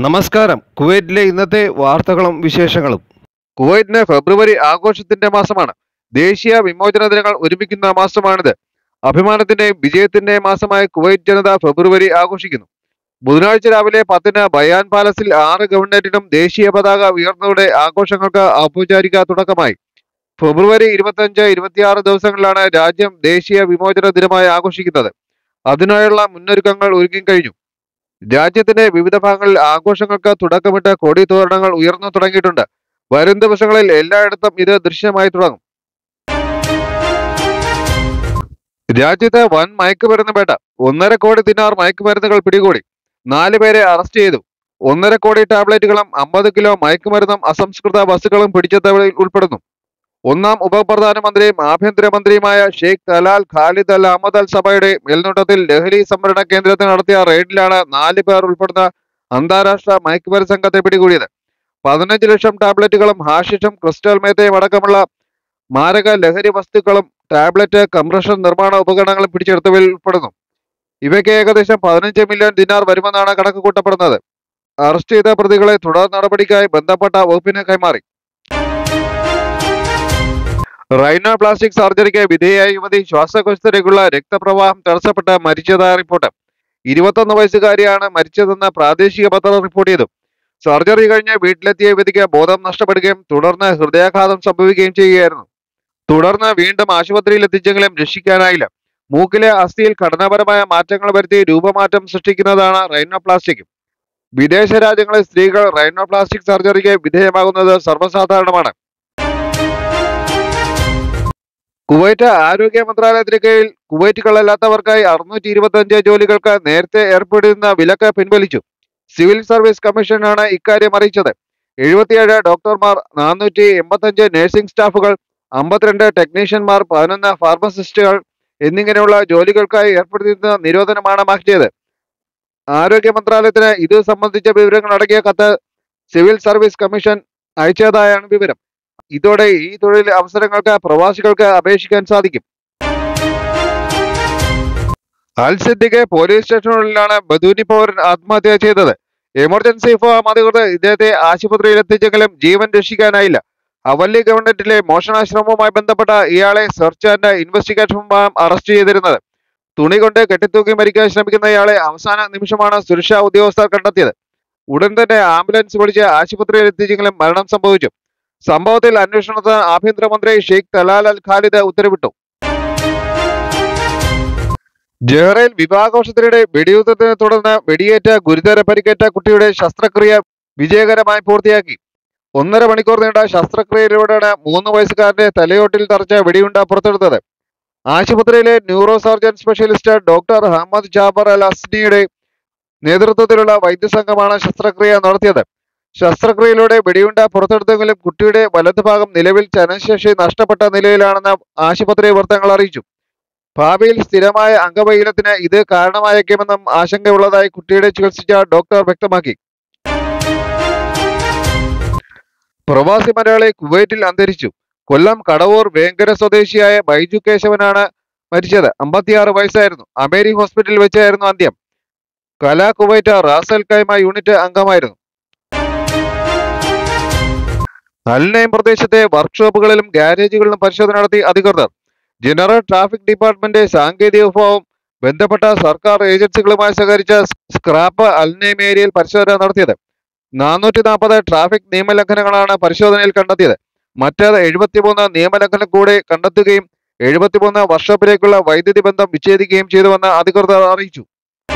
നമസ്കാരം കുവൈറ്റിലെ ഇന്നത്തെ വാർത്തകളും വിശേഷങ്ങളും കുവൈറ്റിന് ഫെബ്രുവരി ആഘോഷത്തിന്റെ മാസമാണ് ദേശീയ വിമോചന ദിനങ്ങൾ ഒരുമിക്കുന്ന മാസമാണിത് അഭിമാനത്തിന്റെയും വിജയത്തിന്റെയും മാസമായ കുവൈറ്റ് ജനത ഫെബ്രുവരി ആഘോഷിക്കുന്നു ബുധനാഴ്ച രാവിലെ പത്തിന് ബയാൻ പാലസിൽ ആറ് ഗവൺമെന്റിനും ദേശീയ പതാക ഉയർന്നതോടെ ആഘോഷങ്ങൾക്ക് ഔപചാരിക തുടക്കമായി ഫെബ്രുവരി ഇരുപത്തഞ്ച് ഇരുപത്തിയാറ് ദിവസങ്ങളിലാണ് രാജ്യം ദേശീയ വിമോചന ദിനമായി ആഘോഷിക്കുന്നത് അതിനായുള്ള മുന്നൊരുക്കങ്ങൾ ഒരുങ്ങിക്കഴിഞ്ഞു രാജ്യത്തിന്റെ വിവിധ ഭാഗങ്ങളിൽ ആഘോഷങ്ങൾക്ക് തുടക്കമിട്ട് കൊടി തോരണങ്ങൾ ഉയർന്നു തുടങ്ങിയിട്ടുണ്ട് വരും ദിവസങ്ങളിൽ എല്ലായിടത്തും ഇത് ദൃശ്യമായി തുടങ്ങും രാജ്യത്ത് വൻ മയക്കുമരുന്ന് വേട്ട ഒന്നര കോടി ദിനാർ മയക്കുമരുന്നുകൾ പിടികൂടി നാല് പേരെ അറസ്റ്റ് ചെയ്തു ഒന്നര കോടി ടാബ്ലറ്റുകളും അമ്പത് കിലോ മയക്കുമരുന്നും അസംസ്കൃത വസ്തുക്കളും പിടിച്ചെത്തവരിൽ ഉൾപ്പെടുന്നു ഒന്നാം ഉപപ്രധാനമന്ത്രിയും ആഭ്യന്തരമന്ത്രിയുമായ Sheikh Talal Khalid Al Ahmad Al സഭയുടെ മേൽനോട്ടത്തിൽ ലഹരി സംഭരണ കേന്ദ്രത്തിൽ നടത്തിയ റെയ്ഡിലാണ് നാല് പേർ ഉൾപ്പെടുന്ന അന്താരാഷ്ട്ര മയക്കുമരുന്ന് സംഘത്തെ പിടികൂടിയത് പതിനഞ്ച് ലക്ഷം ടാബ്ലറ്റുകളും ഹാഷിഷും ക്രിസ്റ്റൽ മേത്തയും അടക്കമുള്ള മാരക ലഹരി വസ്തുക്കളും ടാബ്ലറ്റ് കംപ്രഷൻ നിർമ്മാണ ഉപകരണങ്ങളും പിടിച്ചെടുത്തവരിൽ ഉൾപ്പെടുന്നു ഇവയ്ക്ക് ഏകദേശം പതിനഞ്ച് മില്യൺ ദിനാർ വരുമെന്നാണ് കണക്ക് കൂട്ടപ്പെടുന്നത് അറസ്റ്റ് ചെയ്ത പ്രതികളെ തുടർ നടപടിക്കായി ബന്ധപ്പെട്ട വകുപ്പിന് കൈമാറി റൈനോപ്ലാസ്റ്റിക് സർജറിക്ക് വിധേയായ യുവതി ശ്വാസകോശത്തിലേക്കുള്ള രക്തപ്രവാഹം തടസ്സപ്പെട്ട് മരിച്ചതായ റിപ്പോർട്ട് ഇരുപത്തൊന്ന് വയസ്സുകാരിയാണ് മരിച്ചതെന്ന് പ്രാദേശിക പത്രം റിപ്പോർട്ട് ചെയ്തു സർജറി കഴിഞ്ഞ് വീട്ടിലെത്തിയ യുവതിക്ക് ബോധം നഷ്ടപ്പെടുകയും തുടർന്ന് ഹൃദയാഘാതം സംഭവിക്കുകയും ചെയ്യുകയായിരുന്നു തുടർന്ന് വീണ്ടും ആശുപത്രിയിൽ എത്തിച്ചെങ്കിലും രക്ഷിക്കാനായില്ല മൂക്കിലെ അസ്ഥിയിൽ ഘടനാപരമായ മാറ്റങ്ങൾ വരുത്തി രൂപമാറ്റം സൃഷ്ടിക്കുന്നതാണ് റൈനോപ്ലാസ്റ്റിക് വിദേശ രാജ്യങ്ങളിൽ സ്ത്രീകൾ റൈനോപ്ലാസ്റ്റിക് സർജറിക്ക് വിധേയമാകുന്നത് സർവ്വസാധാരണമാണ് കുവൈറ്റ് ആരോഗ്യ മന്ത്രാലയത്തിന് കീഴിൽ കുവൈറ്റുകളല്ലാത്തവർക്കായി അറുന്നൂറ്റി ഇരുപത്തഞ്ച് ജോലികൾക്ക് നേരത്തെ ഏർപ്പെടുന്ന വിലക്ക് പിൻവലിച്ചു സിവിൽ സർവീസ് കമ്മീഷനാണ് ഇക്കാര്യം അറിയിച്ചത് എഴുപത്തിയേഴ് ഡോക്ടർമാർ നാനൂറ്റി എൺപത്തഞ്ച് നഴ്സിംഗ് സ്റ്റാഫുകൾ അമ്പത്തിരണ്ട് ടെക്നീഷ്യന്മാർ പതിനൊന്ന് ഫാർമസിസ്റ്റുകൾ എന്നിങ്ങനെയുള്ള ജോലികൾക്കായി ഏർപ്പെടുത്തിയിരുന്ന നിരോധനമാണ് മാറ്റിയത് ആരോഗ്യ മന്ത്രാലയത്തിന് ഇത് സംബന്ധിച്ച വിവരങ്ങൾ അടങ്ങിയ കത്ത് സിവിൽ സർവീസ് കമ്മീഷൻ അയച്ചതായാണ് വിവരം ഇതോടെ ഈ തൊഴിൽ അവസരങ്ങൾക്ക് പ്രവാസികൾക്ക് അപേക്ഷിക്കാൻ സാധിക്കും അൽ സിദ്ദിഖ് പോലീസ് സ്റ്റേഷനുകളിലാണ് ബദൂനി പൗരൻ ആത്മഹത്യ ചെയ്തത് എമർജൻസി ഫോം അധികൃതർ ഇദ്ദേഹത്തെ ആശുപത്രിയിൽ എത്തിച്ചെങ്കിലും ജീവൻ രക്ഷിക്കാനായില്ല അവല്ലി ഗവൺമെന്റിലെ മോഷണാശ്രമവുമായി ബന്ധപ്പെട്ട ഇയാളെ സെർച്ച് ആൻഡ് ഇൻവെസ്റ്റിഗേഷൻ വിഭാഗം അറസ്റ്റ് ചെയ്തിരുന്നത് തുണി കൊണ്ട് കെട്ടിത്തൂക്കി മരിക്കാൻ ശ്രമിക്കുന്ന ഇയാളെ അവസാന നിമിഷമാണ് സുരക്ഷാ ഉദ്യോഗസ്ഥർ കണ്ടെത്തിയത് ഉടൻ തന്നെ ആംബുലൻസ് വിളിച്ച് ആശുപത്രിയിൽ എത്തിച്ചെങ്കിലും മരണം സംഭവിച്ചു സംഭവത്തിൽ അന്വേഷണത്തിന് ആഭ്യന്തരമന്ത്രി ഷെയ്ഖ് തലാൽ അൽ ഖാലിദ് ഉത്തരവിട്ടു ജഹ്റയിൽ വിവാഹഘോഷത്തിനിടെ വെടിയുദ്ധത്തിനെ തുടർന്ന് വെടിയേറ്റ ഗുരുതര പരിക്കേറ്റ കുട്ടിയുടെ ശസ്ത്രക്രിയ വിജയകരമായി പൂർത്തിയാക്കി ഒന്നര മണിക്കൂർ നീണ്ട ശസ്ത്രക്രിയയിലൂടെയാണ് മൂന്ന് വയസ്സുകാരന്റെ തലയോട്ടിൽ തറച്ച വെടിയുണ്ട പുറത്തെടുത്തത് ആശുപത്രിയിലെ neurosurgeon specialist doctor Ahmed Jaber Al അസ്നിയുടെ നേതൃത്വത്തിലുള്ള വൈദ്യസംഘമാണ് ശസ്ത്രക്രിയ നടത്തിയത് ശസ്ത്രക്രിയയിലൂടെ വെടിയുണ്ട പുറത്തെടുത്തെങ്കിലും കുട്ടിയുടെ വലതുഭാഗം നിലവിൽ ചലനശേഷി നഷ്ടപ്പെട്ട നിലയിലാണെന്ന് ആശുപത്രി വൃത്തങ്ങൾ അറിയിച്ചു ഭാവിയിൽ സ്ഥിരമായ അംഗവൈകല്യത്തിന് ഇത് കാരണമായേക്കുമെന്നും ആശങ്കയുള്ളതായി കുട്ടിയുടെ ചികിത്സിച്ച ഡോക്ടർ വ്യക്തമാക്കി പ്രവാസി മലയാളി കുവൈറ്റിൽ അന്തരിച്ചു കൊല്ലം കടവൂർ വേങ്കര സ്വദേശിയായ ബൈജു കേശവനാണ് മരിച്ചത് അമ്പത്തിയാറ് വയസ്സായിരുന്നു അമേരി ഹോസ്പിറ്റലിൽ വെച്ചായിരുന്നു അന്ത്യം Kala Kuwait Ras Al Khaimah unit അംഗമായിരുന്നു അൽനയം പ്രദേശത്തെ വർക്ക്ഷോപ്പുകളിലും ഗ്യാരേജുകളിലും പരിശോധന നടത്തി അധികൃതർ ജനറൽ ട്രാഫിക് ഡിപ്പാർട്ട്മെന്റ് സാങ്കേതിക വിഭാഗവും ബന്ധപ്പെട്ട സർക്കാർ ഏജൻസികളുമായി സഹകരിച്ച സ്ക്രാപ്പ് അൽനയം ഏരിയയിൽ പരിശോധന നടത്തിയത് നാനൂറ്റി നാൽപ്പത് ട്രാഫിക് നിയമലംഘനങ്ങളാണ് പരിശോധനയിൽ കണ്ടെത്തിയത് മറ്റേത് എഴുപത്തിമൂന്ന് നിയമലംഘനം കൂടെ കണ്ടെത്തുകയും എഴുപത്തിമൂന്ന് വർഷോപ്പിലേക്കുള്ള വൈദ്യുതി ബന്ധം വിച്ഛേദിക്കുകയും ചെയ്തുവെന്ന് അധികൃതർ അറിയിച്ചു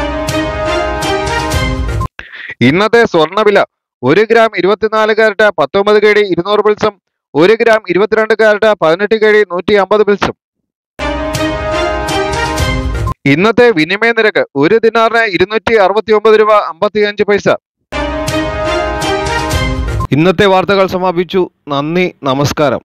ഇന്നത്തെ സ്വർണ്ണവില ഒരു ഗ്രാം ഇരുപത്തിനാല് കാരറ്റ് പത്തൊമ്പത് കേടി ഇരുന്നൂറ് പിൽസും ഒരു ഗ്രാം ഇരുപത്തിരണ്ട് കാരറ്റ് പതിനെട്ട് കേടി നൂറ്റി അമ്പത് പിൽസും ഇന്നത്തെ വിനിമയ നിരക്ക് ഒരു ദിനാറിന് ഇരുന്നൂറ്റി അറുപത്തി ഒമ്പത് രൂപ അമ്പത്തി അഞ്ച് പൈസ ഇന്നത്തെ വാർത്തകൾ സമാപിച്ചു നന്ദി നമസ്കാരം